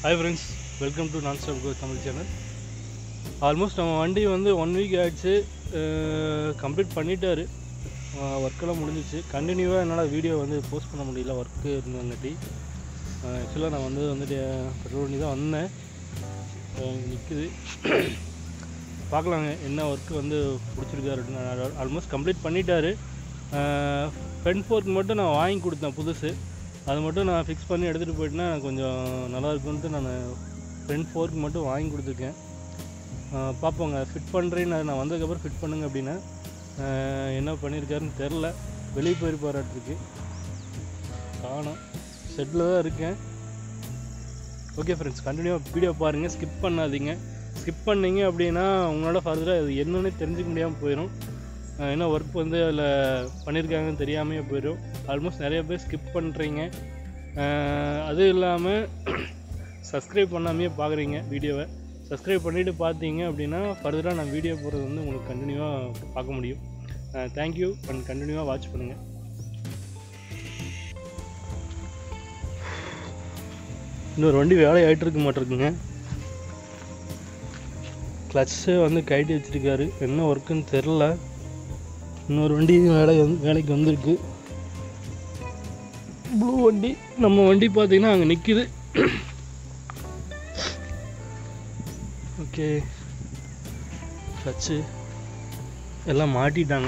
Hi friends welcome to non stop go Tamil channel almost நம்ம வண்டி வந்து ஒன் வீக் ஆயிடுச்சு கம்ப்ளீட் பண்ணிட்டாரு ஒர்க்கெல்லாம் முடிஞ்சிச்சு கண்டினியூவாக என்னால் வீடியோ வந்து போஸ்ட் பண்ண முடியல ஒர்க்கு இருந்தங்காட்டி ஆக்சுவலாக நான் வந்து வந்துட்டு பெட்ரோல் பண்ணி தான் வந்தேன் நிற்குது பார்க்கலாங்க என்ன ஒர்க்கு வந்து பிடிச்சிருக்காரு ஆல்மோஸ்ட் கம்ப்ளீட் பண்ணிட்டாரு ஃப்ரண்ட் ஃபோர்க் மட்டும் நான் வாங்கி கொடுத்தேன் புதுசு அது மட்டும் நான் ஃபிக்ஸ் பண்ணி எடுத்துகிட்டு போயிட்டேன்னா கொஞ்சம் நல்லா இருக்கும்ன்ட்டு நான் ஃப்ரண்ட் ஃபோர்க் மட்டும் வாங்கி கொடுத்துருக்கேன் ஆஹ் பார்ப்போங்க ஃபிட் பண்ணுறேன்னு நான் வந்ததுக்கப்புறம் ஃபிட் பண்ணுங்க அப்படின்னா ஆஹ் என்ன பண்ணியிருக்காருன்னு தெரில வெளியே போயிருப்பாராட்டிருக்கு காணும் செட்டில் தான் இருக்கேன் ஓகே ஃப்ரெண்ட்ஸ் கண்டினியூவாக வீடியோ பாருங்கள் ஸ்கிப் பண்ணாதீங்க ஸ்கிப் பண்ணீங்க அப்படின்னா உங்களோட ஃபர்தராக அது என்னன்னு தெரிஞ்சுக்க முடியாமல் போயிடும் ஆஹ் என்ன ஒர்க் வந்து அதில் பண்ணியிருக்காங்கன்னு தெரியாமையே போயிடும் ஆல்மோஸ்ட் நிறைய பேர் ஸ்கிப் பண்ணுறீங்க அதுவும் இல்லாமல் சப்ஸ்கிரைப் பண்ணாமையே பார்க்குறீங்க வீடியோவை சப்ஸ்கிரைப் பண்ணிவிட்டு பார்த்தீங்க அப்படின்னா ஃபர்தராக நான் வீடியோ போடுறது வந்து உங்களுக்கு கண்டினியூவாக பார்க்க முடியும் தேங்க்யூ அண்ட் கண்டினியூவாக வாட்ச் பண்ணுங்கள் இன்னொரு வண்டி வேலை ஆகிட்டு இருக்க மாட்டிருக்குங்க கிளச்சு வந்து கைட்டி வச்சிருக்காரு என்ன ஒர்க்குன்னு தெரில இன்னொரு வண்டி வேலை வந்து வேலைக்கு வந்திருக்கு ப்ளூ வண்டி நம்ம வண்டி பார்த்தீங்கன்னா அங்கே நிற்கிது ஓகே கிளச்சு எல்லாம் மாட்டிட்டாங்க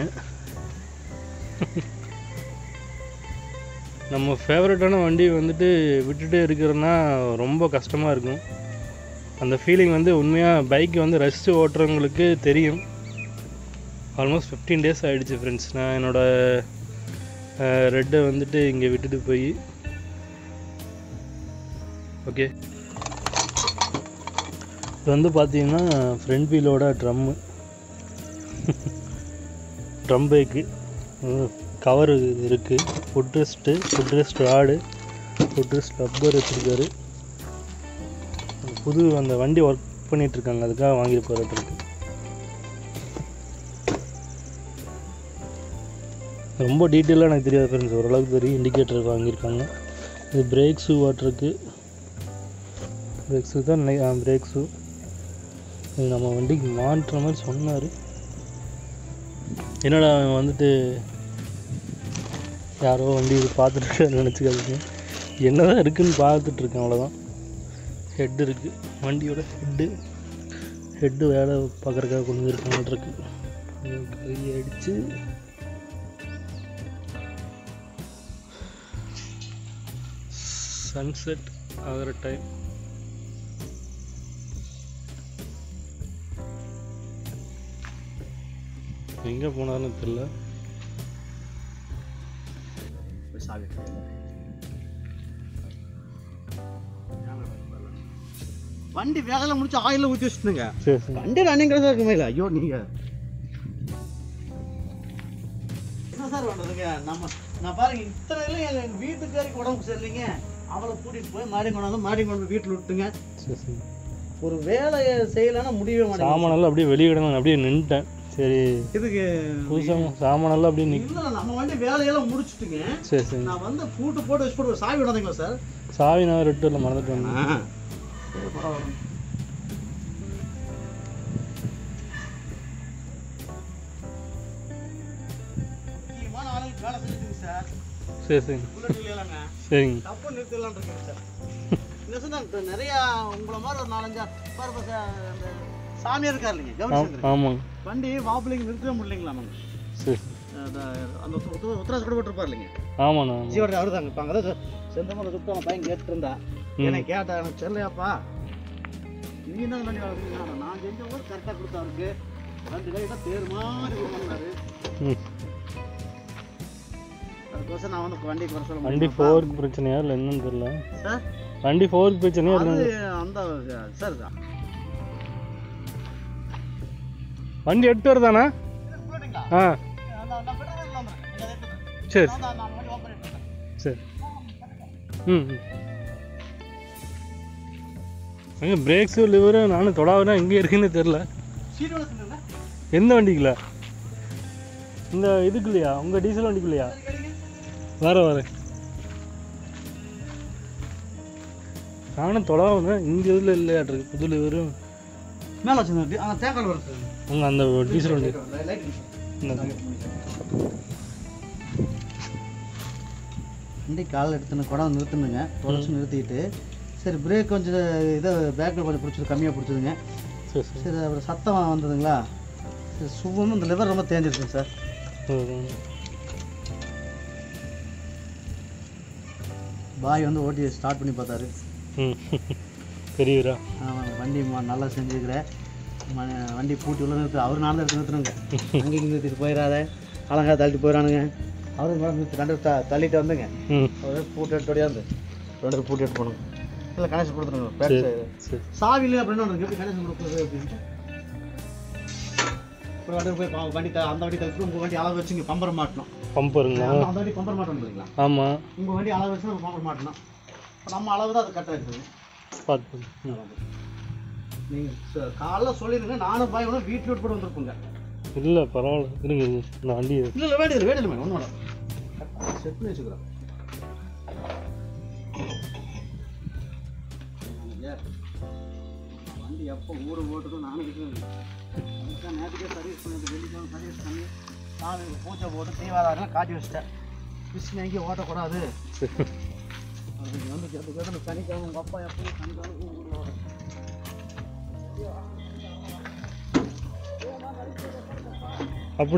நம்ம ஃபேவரட்டான வண்டி வந்துட்டு விட்டுட்டே இருக்கிறோன்னா ரொம்ப கஷ்டமாக இருக்கும் அந்த ஃபீலிங் வந்து உண்மையாக பைக் வந்து ரசித்து ஓட்டுறவங்களுக்கு தெரியும் ஆல்மோஸ்ட் ஃபிஃப்டீன் டேஸ் ஆகிடுச்சு ஃப்ரெண்ட்ஸ் நான் என்னோடய ரெட்டை வந்துட்டு இங்கே விட்டுட்டு போய் ஓகே இது வந்து பார்த்தீங்கன்னா ஃப்ரண்ட் வீலோட ட்ரம்மு ட்ரம் பைக்கு கவர் இருக்குது foot rest foot rest rod foot rest rubber வச்சுருக்காரு புது அந்த வண்டி ஒர்க் பண்ணிகிட்ருக்காங்க அதுக்காக வாங்கிட்டு போகிறதுக்கு ரொம்ப டீட்டெயிலாக எனக்கு தெரியாது ஃப்ரெண்ட்ஸ் ஓரளவுக்கு தெரியும் இண்டிகேட்டர் வாங்கியிருக்காங்க இது பிரேக் ஷூ வாட்டருக்கு பிரேக் ஷூ தான் பிரேக் ஷூ இது நம்ம வண்டிக்கு மாட்டுற மாதிரி சொன்னார் என்னடா அவன் வந்துட்டு யாரோ வண்டி இது பார்த்துட்டு நினச்சிக்காதீங்க என்ன தான் இருக்குதுன்னு பார்த்துட்ருக்கேன் அவ்வளோதான் ஹெட் இருக்குது வண்டியோட ஹெட்டு ஹெட்டு வேலை பார்க்குறக்காக கொண்டு வந்துருக்காங்க இருக்கு கை அடித்து சன்செட் ஆகிற டைம் எங்கே போனாலும் தெரில வண்டி வேலை முடிச்சு ஆயில ஊற்றி வச்சுட்டுங்க சரி சரி வண்டி ரன்னிங் கிளாஸ் இருக்குமே இல்லை ஐயோ நீங்க என்ன சார் பண்ணுறதுங்க நம்ம நான் பாருங்க இத்தனை இல்லை எங்கள் வீட்டுக்காரிக்கு உடம்பு சரியில்லைங்க அவளை கூட்டிட்டு போய் மாடி கொண்டாந்து மாடி கொண்டு வீட்டில் விட்டுங்க சரி சரி ஒரு வேலையை செய்யலைன்னா முடியவே மாட்டேங்குது சாமானெல்லாம் அப்படியே வெளியே கிடந்தாங்க அப்படியே நின்றுட்டேன் சரி இதுக்கு புதுசாக சாமானெல்லாம் அப்படியே நிக் இல்லை நம்ம வண்டி வேலையெல்லாம் முடிச்சுட்டுங்க சரி சரி நான் வந்து பூட்டு போட்டு வச்சு போட்டு ஒரு சாவி விடாதீங்களா சார் சாவி நான் ரெட்டு மறந்துட்டு வந்தேன் முக்கியமான ஆளுங்களுக்கு வேலை செஞ்சுட்டுங்க சார் சரி சரி புல்லட் இல்லையாங்க சரிங்க தப்பு நிறுத்தலாம்னு இருக்கேன் சார் என்ன சொன்னா இப்ப நிறையா உங்களை மாதிரி ஒரு நாலஞ்சா பாரு பாரு சார், அந்த சாமியார் இருக்கார் இல்லைங்க ஆம் கவனிச்சு ஆமாங்க வண்டி மாப்பிள்ளைங்க நிறுத்தவே முடியலைங்களா அவங்க சரி அந்த அந்த உத்த- உத்தரவாசம் கூட போட்டிருப்பார் இல்லைங்க ஆமாண்ணா ஆமாம் ஜீவன் அவரு தாங்க இப்போ அங்கே தான் செந்தமலை சுத்தம் அவன் பையன் கேட்டு இருந்தா ம். என்னை கேட்டா எனக்கு தெரியலையாப்பா நீ என்ன வண்டி வளர்க்குறீங்க நான் செஞ்ச ஊர் கரெக்டாக கொடுத்தா அவருக்கு ரெண்டு கை தான் பேர் மாதிரி கொடுக்கணும்னாரு ம் அதுக்கோசம் நான் வந்து வண்டிக்கு வர சொல்ல வண்டி முடியுமாப்பா? ஃபோருக்கு பிரச்சனையா இல்லை என்னன்னு தெரியல சார் வண்டி ஃபோருக்கு பிரச்சனையா இல்லை அது அந்த சார் தான் வண்டி எட்டு வருதாண்ணா ஆ சரி சரி ம் ம். அங்கே பிரேக்ஸு லிவரு நானும் தொடாவனா எங்கே இருக்குன்னு தெரில எந்த வண்டிக்குல இந்த இதுக்குள்ளையா உங்கள் டீசல் வண்டிக்குள்ளையா வர வரேன் நானும் தொலைவாங்க இங்கே இதில் இல்லையாட்டிருக்கு புதுல வெறும் மேலே வச்சுருந்தேன் அந்த தேங்காய் வருது உங்கள் அந்த டீசல் வண்டி லைட் இந்த வண்டி காலில் எடுத்துன்னு குடம் நிறுத்துனுங்க தொடச்சு நிறுத்திட்டு சரி பிரேக் கொஞ்சம் இதை பேக்கில் கொஞ்சம் பிடிச்சது கம்மியாக பிடிச்சதுங்க சரி சரி சரி அப்புறம் சத்தம் வந்ததுங்களா சரி சுபமும் இந்த லிவர் ரொம்ப தேஞ்சிருச்சுங்க சார் ம். பாய் வந்து ஓட்டி ஸ்டார்ட் பண்ணி பார்த்தாரு ம் பெரியவரா ஆமாம் வண்டி ம- நல்லா செஞ்சுக்கிற ம- வண்டி பூட்டி உள்ள நிறுத்து அவர் நாள் எடுத்து நிறுத்துனுங்க அங்கே இங்கே நிறுத்திட்டு போயிடாத அலங்கா தள்ளிட்டு போயிடானுங்க அவரும் மேலே நிறுத்தி ரெண்டு த தள்ளிட்டு வந்துங்க ம் அவர் பூட்டு எடுத்து ஓடியாந்து ரெண்டு பூட்டி எடுத்து போகணும் இல்லை கனெக்ஷன் கொடுத்துருங்க பேக் சரி சைடு சரி சாவி இல்லை அப்படின்னு ஒன்று எப்படி கனெக்ஷன் கொடுக்குறது அப்படின்ட்டு அப்புறம் வண்டி போய் பா- வண்டி த- அந்த வண்டி தவிர்த்து உங்கள் வண்டி அளவு வச்சு இங்கே பம்பர் மாட்டணும் பம்பருங்களா அந்த அந்த வண்டி பம்பர் மாட்டணும் இல்லைங்களா ஆமாம் உங்கள் வண்டி அளவு வச்சு நம்ம பம்பர் மாட்டணும் இப்ப நம்ம அளவு தான் அது கரெக்டாக இருக்குது பார்த்து ம். நீங்கள் காலைல சொல்லிடுங்க நானும் பாய் ஒன்று வீட்டில் விட்டு போட்டு வந்திருப்போங்க இல்லை பரவாயில்ல இருங்க இருங்க நான் வண்டி இல்லை இல்லை வேண்டியது வேண்டியது மேடம் ஒன்றும் செட் பண்ணி வச்சுக்கிறேன் வண்டி எப்போ ஊரை ஓட்டுறதும் நானும் இருக்கிறேன் அதுதான் நேற்றுக்கே சர்வீஸ் பண்ணிட்டு வெள்ளிக்கிழமை சர்வீஸ் பண்ணி நான் பூச்சை போட்டு தீவாதாரம் காட்டி வச்சிட்டேன் மிஷின் எங்கேயும் ஓட்டக்கூடாது சரி அதுக்கு வந்து கேட்டு கேட்டு சனிக்கிழமை உங்கள் அப்பா எப்பவும் சனிக்கிழமை ஊருக்குள்ள வரும். அப்படி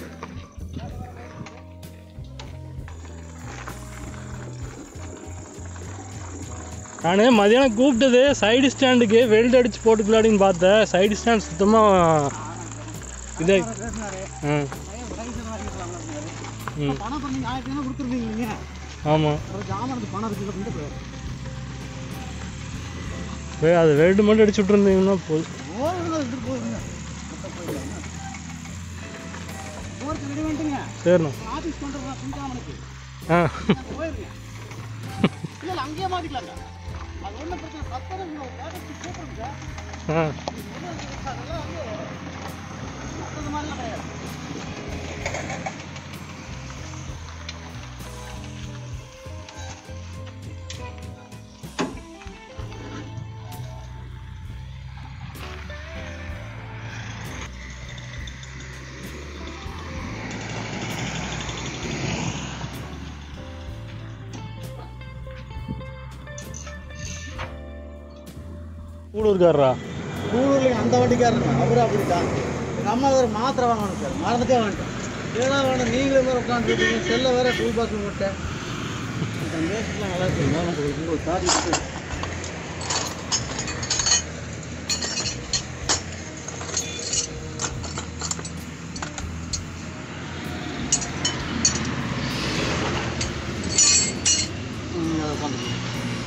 நான் மதியானம் கூப்பிட்டது சைடு ஸ்டாண்டுக்கு வெல்ட் அடிச்சு போட்டுக்கலாடின்னு பார்த்தேன் சைடு ஸ்டாண்ட் சுத்தமாக இதே பேசினாரு ஆ பையன் ரைஸ் வாங்கிக்கலாம்னு சொன்னாரு. ம் பணம் பண்ணி ஆயிரத்தி ஐநூறு கொடுத்துருந்தீங்க நீங்கள் ஆமாம் ஒரு ஜாமானுக்கு பணம் இருக்குது அப்படின்ட்டு போயிரு. போய் அது வெல்டு மட்டும் அடிச்சு விட்ருந்தீங்கன்னா போதும் ஓடுங்க, எடுத்துட்டு போகுதுங்க. மொத்த போயிடலாங்க. போறதுக்கு ready பண்ணிட்டுங்க. சரிண்ணா ஆபீஸ் கொண்டு வரலாம், குஞ்சாமனுக்கு. ஆ நான் போயிருங்க. இல்ல, இல்ல, அங்கேயே மாட்டிக்கலாங்க. அது ஒண்ணும் பிரச்சனை இல்லை. பத்திரம் இல்லை, ஒரு வேலைக்கு கூப்பிடுங்க. ஆ ஒண்ணும் இல்லை, அதெல்லாம் வந்து மத்தது மாதிரிலாம் கிடையாது. கூடூர்காரரா கூடூர்ல அந்த வண்டிக்காரங்க அவரு அப்படித்தான் எங்க அம்மா ஒரு மாத்திரை வாங்கணும் சார் மறந்துட்டே வாங்கிட்டேன் ஏதா வேணும் நீங்களே வேற உட்காந்துருக்கீங்க செல்ல வேற டூல் பாக்ஸ் போட்டேன் வேஸ்ட்லாம் நல்லா இருக்கு உங்களுக்கு உங்களுக்கு சாரி இருக்கு ம், அதை உட்காந்துக்கோங்க.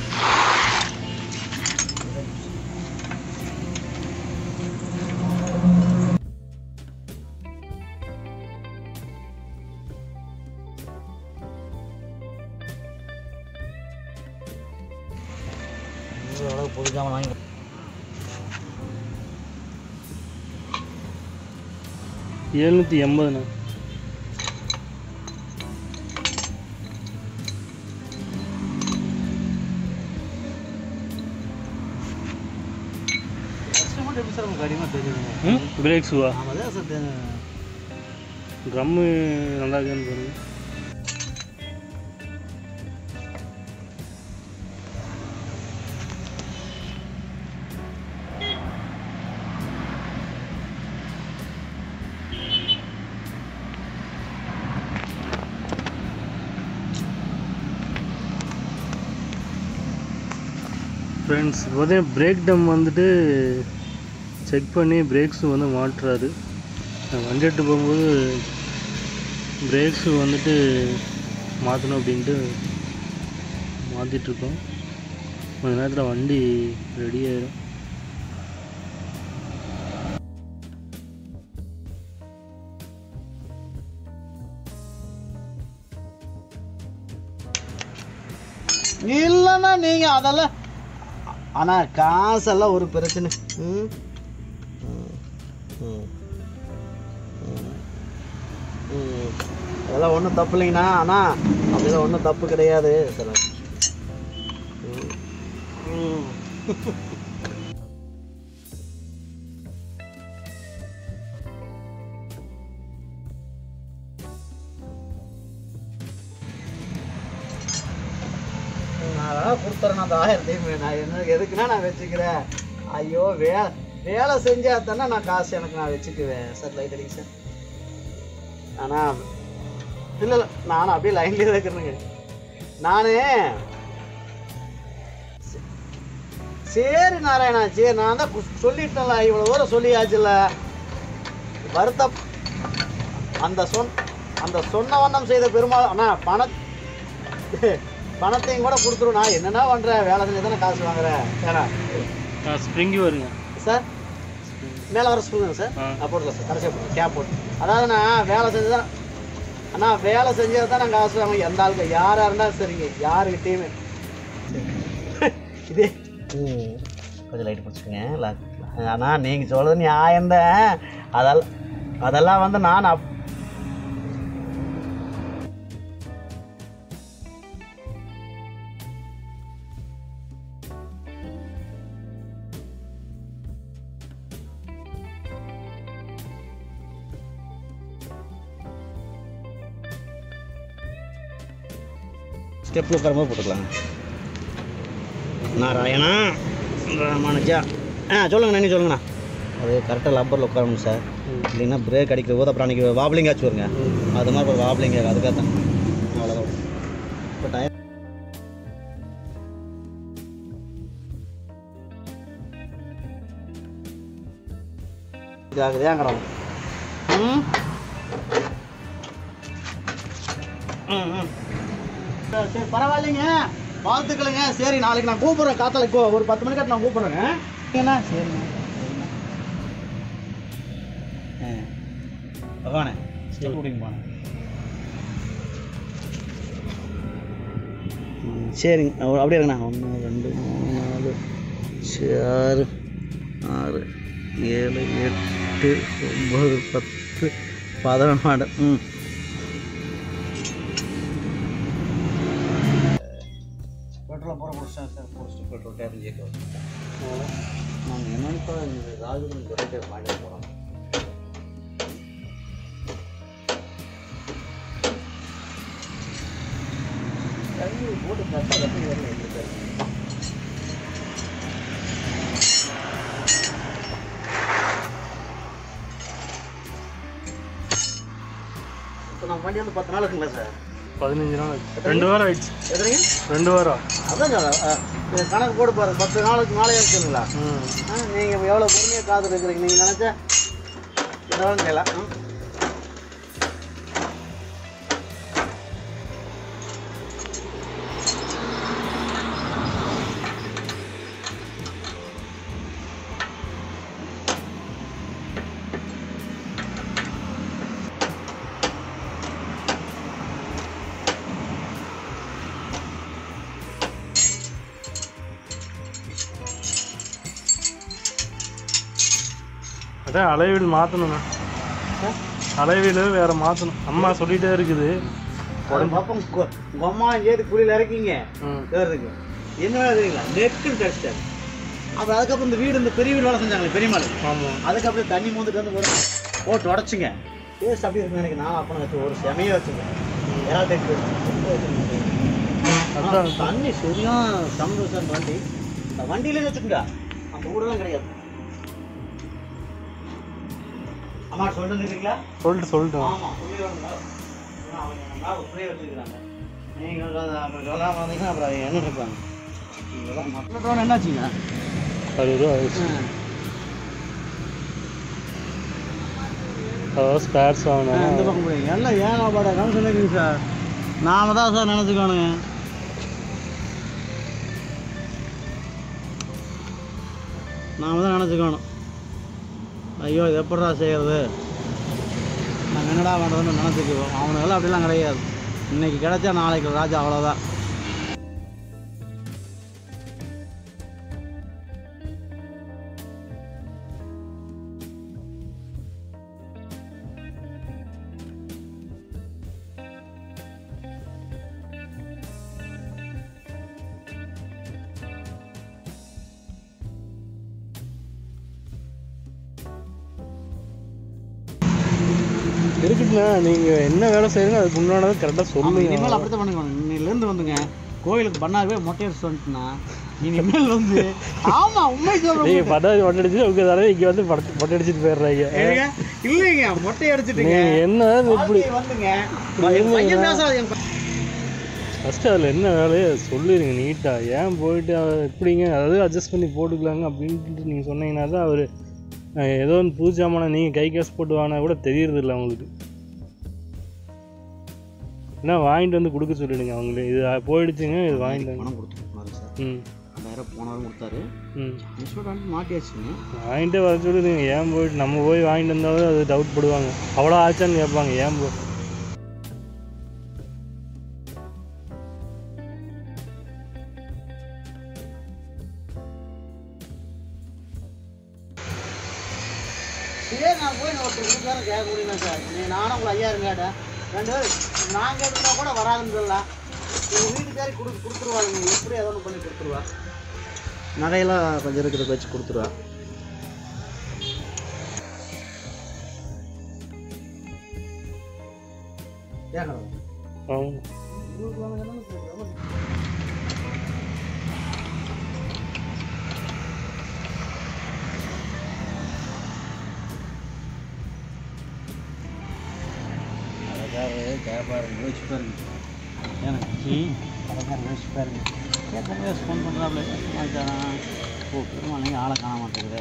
ஓரளவு புது ஜாமான் வாங்கி எழுநூற்றி எண்பதுண்ணா கஸ்டமர் எப்படி சார் உங்களுக்கு அதிகமாக தெரியுதுங்க ம் பிரேக் ஷூவா ஆமாம் அதான் சார் தெ- ட்ரம்மு நல்லா இருக்கான்னு பாருங்க ஃப்ரெண்ட்ஸ் இப்போதே பிரேக் டம் வந்துட்டு செக் பண்ணி பிரேக்ஸு வந்து மாட்டுறாரு நான் வண்டி எடுத்து போகும்போது பிரேக்ஸு வந்துட்டு மாற்றணும் அப்படின்ட்டு மாற்றிட்டுருக்கோம் கொஞ்ச நேரத்தில் வண்டி ரெடி ஆயிரும் இல்லைன்னா நீங்கள் அதெல்லாம் ஆனால் காசெல்லாம் ஒரு பிரச்சனை ம் ம், ம், ம், ம். அதெல்லாம் ஒன்றும் தப்பு இல்லைங்கண்ணா ஆனால் அப்படிலாம் ஒன்றும் தப்பு கிடையாது சார் ம், ம். நான் வேணா கொடுத்துறேன் அந்த ஆயிரத்தையும் நான் என்ன எதுக்குன்னா நான் வச்சுக்கிறேன் ஐயோ வே வேலை செஞ்சா தானே நான் காசு எனக்கு நான் வச்சுக்குவேன் சார் லைட் அடிங்க சார் ஆனால் இல்லை இல்லை நானும் அப்படியே லைன்லேயே இருக்கிறேங்க நானே சே- சரி நாராயணா சரி நான் தான் கு- சொல்லிட்டேன்ல இவ்வளோ தூரம் சொல்லியாச்சுல்ல வருத்தம் அந்த சொன் அந்த சொன்ன வண்ணம் செய்த பெருமாள் அண்ணா பண பணத்தையும் கூட கொடுத்துரும் நான் என்னென்ன பண்ணுறேன் வேலை செஞ்சு தானே காசு வாங்குறேன் ஏன்னா ஸ்ப்ரிங்கி வருங்க சார் மேலே வர சொல்லுங்க சார் ஆ. நான் போடல சார் கடைசியாக போட்டு கேப் போட்டு அதாவது நான் வேலை செஞ்சு தான் அண்ணா வேலை செஞ்சது தான் நான் காசு வாங்க எந்த ஆளுக்கு யாராக இருந்தாலும் சரிங்க யாருக்கிட்டேயுமே இதே கொஞ்சம் லைட் பிடிச்சிக்கங்க ஆனால் நீங்கள் சொல்கிறது நியாயம்தான் அதெல்லாம் அதெல்லாம் வந்து நான் அப் ஸ்டெப்பில் உட்காரும்போது போட்டுக்கலாங்க நாராயணா ராமானுஜா ஆ சொல்லுங்கண்ணா நீ சொல்லுங்கண்ணா அது கரெக்டாக லப்பரில் உட்காரணும் சார் இல்லைன்னா பிரேக் அடிக்கிற போது அப்புறம் அன்றைக்கி வாப்ளிங் ஆச்சு வருங்க அது மாதிரி ஒரு வாப்ளிங் அதுக்காக தான் அவ்வளோதான் இப்போ டயர் இதாகுது ஏங்கடம் ம் ம் ம் சரி, சரி பரவாயில்லைங்க வாழ்த்துக்களுங்க சரி நாளைக்கு நான் கூப்பிட்றேன் காத்தால ஒரு பத்து மணிக்கு நான் கூப்பிட்றேங்க என்ன சரிங்க ஆ பகவானே ஸ்டெப் கூட்டிங்க போனேன் சரிங்க அவ- அப்படியே இருங்கண்ணா ஒன்று ரெண்டு மூணு நாலு அஞ்சு, ஆறு ஆறு ஏழு எட்டு ஒம்பது பத்து பதினொன்று ம் பெட்ரோல் போகிற முடிச்சேன் சார் முடிச்சுட்டு பெட்ரோல் டேபிள் ஜெயிக்க நான் என்னன்னு இப்போ இந்த ராஜகுரு ஒரே மாடி போகிறோம் போட்டு கஷ்டம் கட்டி வரல இப்போ நம்ம வண்டி வந்து பத்து நாள் இருக்குங்களா சார் பதினஞ்சு நாள் ஆச்சு ரெண்டு வாரம் ஆயிடுச்சு எதுறீங்க ரெண்டு வாரம் அதான் சொல்றேன். அஹ், இது கணக்கு போட்டு பாருங்க பத்து நாளுக்கு மேலே இருக்குங்களா ம் நீங்கள் எவ்வளோ பொறுமையாக காத்து இருக்கிறீங்க நீங்கள் நினச்சா இதெல்லாம் செய்யலாம் ம். அதான் அலைவீல் மாற்றணுண்ணா அலைவீல் வேற மாற்றணும் அம்மா சொல்லிட்டே இருக்குது உடம்பு பக்கம் கொ- உங்க அம்மா ஏது குழியில் இறக்கிங்க ம் தேர்றதுக்கு என்ன வேலை தெரியுங்களா நெக்குன்னு கடிச்சிட்டாரு அப்புறம் அதுக்கப்புறம் இந்த வீடு இந்த பெரிய வீடு வேலை செஞ்சாங்களே பெரியமாள் ஆமாம் அதுக்கப்புறம் தண்ணி மூந்துட்டு வந்து ஒரு போட்டு உடச்சிங்க டேஸ்ட் அப்படி இருக்குன்னு எனக்கு நான் அப்போ வச்சு ஒரு செமையை வச்சுங்க ஏரா டேஸ்ட் அதான் தண்ணி சரியான சமந்து சார் வண்டி இந்த வண்டியிலே வச்சுக்கோங்க அந்த ஊரெல்லாம் கிடையாது அம்மா சொல்லிட்டு வந்துருக்கீங்களா சொல்லிட்டு சொல்லிட்டோம் ஆமாம் சொல்லிடுவாங்க அவங்க நல்லா ஃப்ரீயாக வச்சுருக்காங்க நீங்கள் அப்புறம் சொல்லாமல் வந்தீங்கன்னா அப்புறம் அவங்க என்ன இருப்பாங்க இதெல்லாம் மக்களோட என்னாச்சுங்க அறுபது ரூபா ஆயிடுச்சு அதாவது ஸ்பேர்ஸ் இந்த வாங்கினா பக்கம் போய் எல்லாம் ஏன் பாட காமி சொல்லிருக்கீங்க சார் நாம தான் சார் நினச்சிக்கோணுங்க நாம தான் நினச்சிக்கணும் ஐயோ இது எப்படிடா செய்கிறது நாங்கள் என்னடா பண்ணுறதுன்னு நினச்சிக்குவோம் அவனுக்கெல்லாம் அப்படிலாம் கிடையாது இன்னைக்கு கிடைச்சா நாளைக்கு ராஜா அவ்வளோதான் இருக்குண்ணா நீங்கள் என்ன வேலை செய்யுங்க அதுக்கு உண்டானதை கரெக்டாக ஆமா, சொல்லுங்க இனிமேல் அப்படி தான் பண்ணுங்க இன்னிலேருந்து வந்துங்க கோயிலுக்கு பண்ணாவே மொட்டை அடிச்சு வந்துட்டுனா இனிமேல் வந்து ஆமா உண்மை சொல்றேன் நீங்கள் பட்டாசு மொட்டை அடிச்சு உங்க தடவை இங்கே வந்து படத்து மொட்டை அடிச்சுட்டு போயிடுறாங்க ஏங்க, இல்லைங்க மொட்டை அடிச்சிட்டுங்க நீங்கள் என்ன இப்படி வாழ்க்கை வந்துங்க என் பையன் பேசாது என் பையன் ஃபஸ்ட்டு அதில் என்ன வேலையோ சொல்லிடுங்க நீட்டாக ஏன் போயிட்டு அவர் எப்படிங்க அதாவது அட்ஜஸ்ட் பண்ணி போட்டுக்கலாங்க அப்படின்ட்டு நீங்கள் சொன்னீங்கன்னா தான் அவர் ஏதோ ஒன்று புது சாமானை நீங்கள் கை காசு போட்டு வாங்கினா கூட தெரியறது இல்லை அவங்களுக்கு என்ன வாங்கிட்டு வந்து கொடுக்க சொல்லிடுங்க அவங்களே இது போயிடுச்சுங்க இது வாங்கிட்டு வந்து பணம் கொடுத்துருப்பாரு சார் ம் ரெண்டாயிரம் போனாலும் கொடுத்தாரு ம் இன்ஸ்டூட் வந்து மாட்டியாச்சுங்க வாங்கிட்டு வர சொல்லிடுங்க ஏன் போயிட்டு நம்ம போய் வாங்கிட்டு வந்தாலும் அது டவுட் படுவாங்க அவ்வளோ ஆச்சான்னு கேட்பாங்க ஏன் போ இதே நான் போய் நான் ஒருத்தர் கொடுத்தாரு கேட்க முடியுமா சார் நீ நானும் உங்களை ஐயாயிரம் கேட்டேன் ரெண்டு பேரும் நான் கேட்டுருந்தா கூட வராதுன்னு சொல்லலாம் எங்கள் வீட்டுக்காரி கொடு கொடுத்துருவாங்க எப்படி ஏதோ ஒன்று பண்ணி கொடுத்துருவா நகையெல்லாம் கொஞ்சம் இருக்கிறத வச்சு கொடுத்துருவா கேட்கலாம் ஆமாம் கடைக்காரரு கேட்பாரு யோசிச்சு பாருங்க எனக்கு கடைக்காரர் யோசிச்சு பாருங்க ஏற்கனவே ஃபோன் பண்ணுறாப்புல மச்சான் ஓ பெருமாள் ஆளை காண மாட்டேங்குது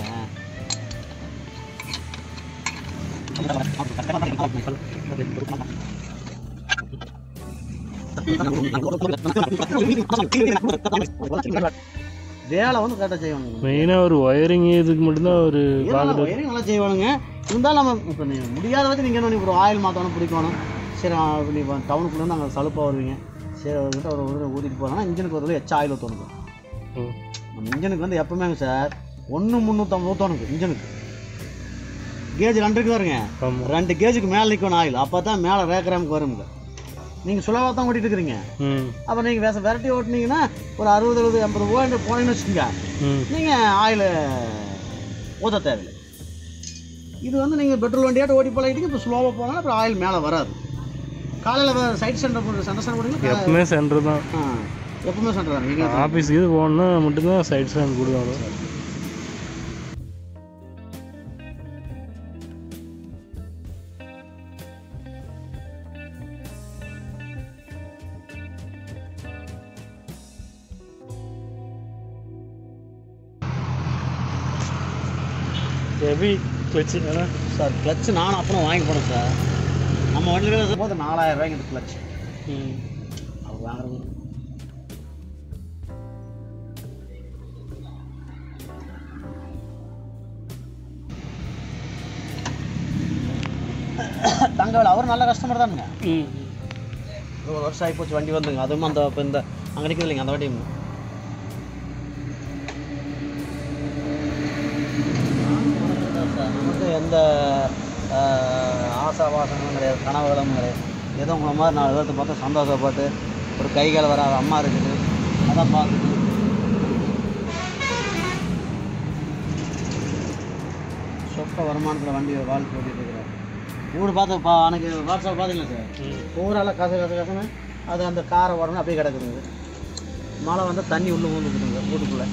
வேலை வந்து கரெக்டாக செய்வாங்க மெயினாக ஒரு ஒயரிங் இதுக்கு மட்டும்தான் ஒரு பார்க்குறது ஒயரிங் நல்லா செய்வானுங்க இருந்தாலும் நம்ம இப்போ நீங்கள் முடியாத வச்சு நீங்கள் என்ன ஒரு ஆயில் மாற்றணும் பிடிக்கணும் சரி நீ டவுனுக்குள்ளே நாங்கள் சலுப்பாக வருவீங்க சரி அவர்கிட்ட ஒரு ஒரு ஊற்றிட்டு போகிறோம்னா இன்ஜினுக்கு ஒரு தடவை எச்சா ஆயில் ஊற்றணும் ம் நம்ம இன்ஜினுக்கு வந்து எப்பவுமே சார் ஒன்று முந்நூற்றம்பது ஊற்றணுங்க இன்ஜினுக்கு கேஜ் ரெண்டு இருக்கு பாருங்க ஆமாம் ரெண்டு கேஜுக்கு மேலே நிற்கணும் ஆயில் அப்போ தான் மேலே ரேக்கராமுக்கு வருங்க நீங்கள் சுலவாக தான் ஓட்டிட்டு இருக்கிறீங்க ம் அப்போ நீங்கள் வேச விரட்டி ஓட்டினீங்கன்னா ஒரு அறுபது எழுபது எண்பது ஓட்டு போனீங்கன்னு வச்சுக்கோங்க ம் நீங்கள் ஆயில் ஊற்ற தேவையில்லை இது வந்து நீங்கள் பெட்ரோல் வண்டியாட்ட ஓட்டி பழகிட்டீங்க இப்போ ஸ்லோவாக போனால் அப்புறம் ஆயில் மேலே வராது காலையில் சைட் சென்டர் போடுற சென்டர் சென்டர் போடுறீங்களா எப்பவுமே சென்டர் தான் ஆ எப்பவுமே சென்டர் தான் நீங்கள் ஆஃபீஸ்க்கு இது போகணுன்னா மட்டும்தான் சைட் ஸ்டாண்ட் கொடுவாங்க ஹெவி கிளச்சு ஏன்னா சார் கிளச்சு நானும் அப்புறம் வாங்கி போனேன் சார் நம்ம வண்டியில் இருக்கிற போது நாலாயிரம் ரூபாய்க்கு இந்த கிளச் ம் அவர் வாங்குறது தங்கவேல் அவர் நல்ல கஸ்டமர் தானுங்க ம் ஒரு வருஷம் ஆகி போச்சு வண்டி வந்துங்க அதுவும் அந்த இப்போ இந்த அங்கே நிற்குது இல்லைங்க அந்த வண்டியும் நமக்கு எந்த ஆஹ், ஆசாபாசமும் கிடையாது கனவுகளும் கிடையாது ஏதோ உங்களை மாதிரி நாலு பேர்த்து பார்த்து சந்தோஷப்பட்டு ஒரு கை கால் வராத அம்மா இருக்குது அதான் பார்த்துட்டு சொக்க வருமானத்தில் வண்டி வாழ்க்கை ஓட்டிட்டு இருக்கிறார் ஊர் பார்த்து பா அன்னைக்கு வாட்ஸ்அப் பார்த்தீங்களா சார் ம் ஊரெல்லாம் கச கச கசன்னு அது அந்த காரை உடனே அப்படியே கிடக்குதுங்க மழை வந்து தண்ணி உள்ளே ஊந்துக்குதுங்க வீட்டுக்குள்ளே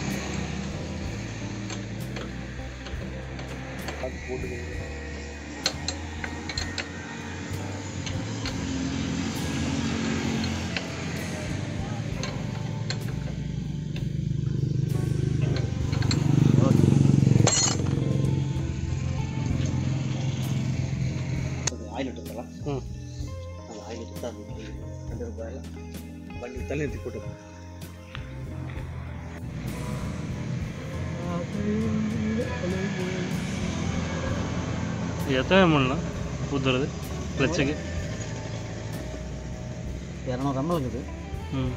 ஆயில் எடுத்துக்கலாம் ம் அந்த ஆயில் எடுத்து தான் ரெண்டு ரூபாயில் வண்டி தண்ணி எடுத்து போட்டு எத்தனை மணிலாம் ஊற்றுறது கிளச்சுக்கு இரநூறு எம்எல் இருக்குது ம்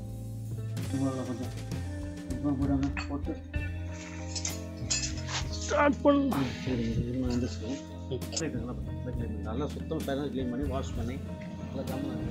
உங்களில் கொஞ்சம் இப்போ போடுங்க போட்டு ஸ்டார்ட் பண்ணலாம் சரி இது வந்துச்சுக்கோம் நல்லா clean பண்ணி, நல்லா சுத்தம் பேரண்ட் க்ளீன் பண்ணி வாஷ் பண்ணி நல்லா கம்மி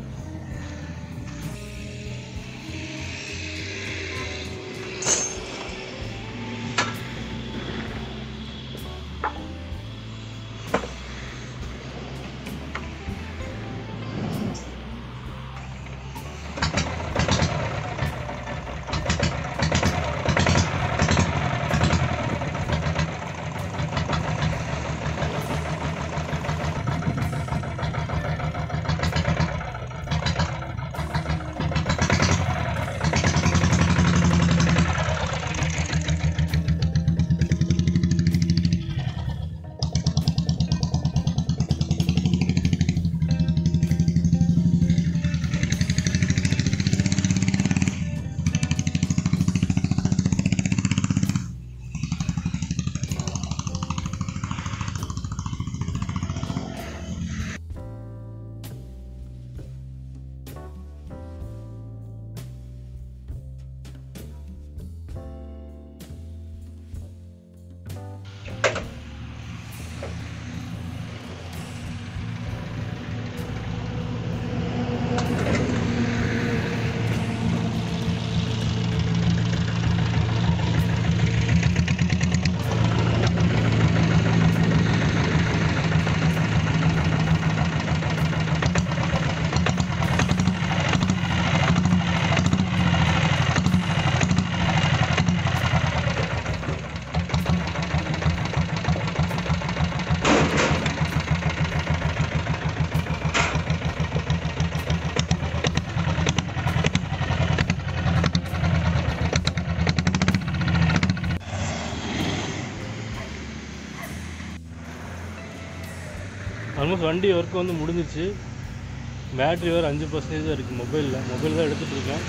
ஆல்மோஸ்ட் வண்டி ஒர்க் வந்து முடிஞ்சிச்சு பேட்ரி வேறு அஞ்சு பர்சன்டேஜ் தான் இருக்குது மொபைலில் மொபைல் தான் எடுத்துகிட்டு இருக்கேன்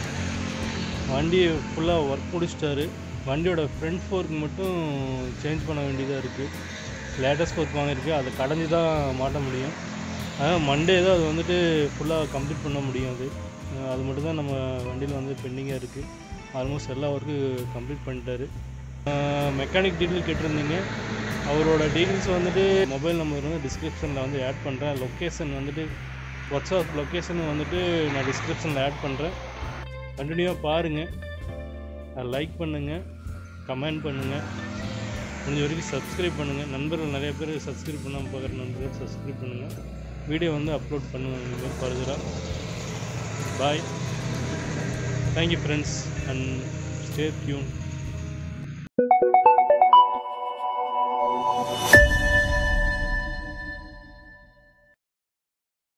வண்டி ஃபுல்லாக ஒர்க் முடிச்சிட்டாரு வண்டியோட ஃப்ரண்ட் ஃபோர்க் மட்டும் சேஞ்ச் பண்ண வேண்டியதாக இருக்குது லேட்டஸ்ட் ஃபோர்க் வாங்கியிருக்கு அதை கடைஞ்சி தான் மாட்ட முடியும் அதான் மண்டே தான் அது வந்துட்டு ஃபுல்லாக கம்ப்ளீட் பண்ண முடியும் அது அஹ் அது மட்டும் தான் நம்ம வண்டியில் வந்து பெண்டிங்காக இருக்குது ஆல்மோஸ்ட் எல்லா ஒர்க்கு கம்ப்ளீட் பண்ணிட்டாரு மெக்கானிக் டீட்டெயில் கேட்டிருந்தீங்க அவரோட டீட்டெயில்ஸ் வந்துட்டு மொபைல் நம்பர் வந்து டிஸ்கிரிப்ஷனில் வந்து ஆட் பண்ணுறேன் லொக்கேஷன் வந்துட்டு ஒர்க் ஷாப் லொக்கேஷன் வந்துட்டு நான் டிஸ்கிரிப்ஷனில் ஆட் பண்ணுறேன் கண்டினியூவாக பாருங்கள் லைக் பண்ணுங்கள் கமெண்ட் பண்ணுங்கள் முடிஞ்ச வரைக்கும் சப்ஸ்கிரைப் பண்ணுங்கள் நண்பர்கள் நிறைய பேர் சப்ஸ்கிரைப் பண்ணாமல் பார்க்குற நண்பர்கள் சப்ஸ்கிரைப் பண்ணுங்கள் வீடியோ வந்து அப்லோட் பண்ணுவேன் இனிமேல் ஃபர்தராக bye thank you friends and stay tune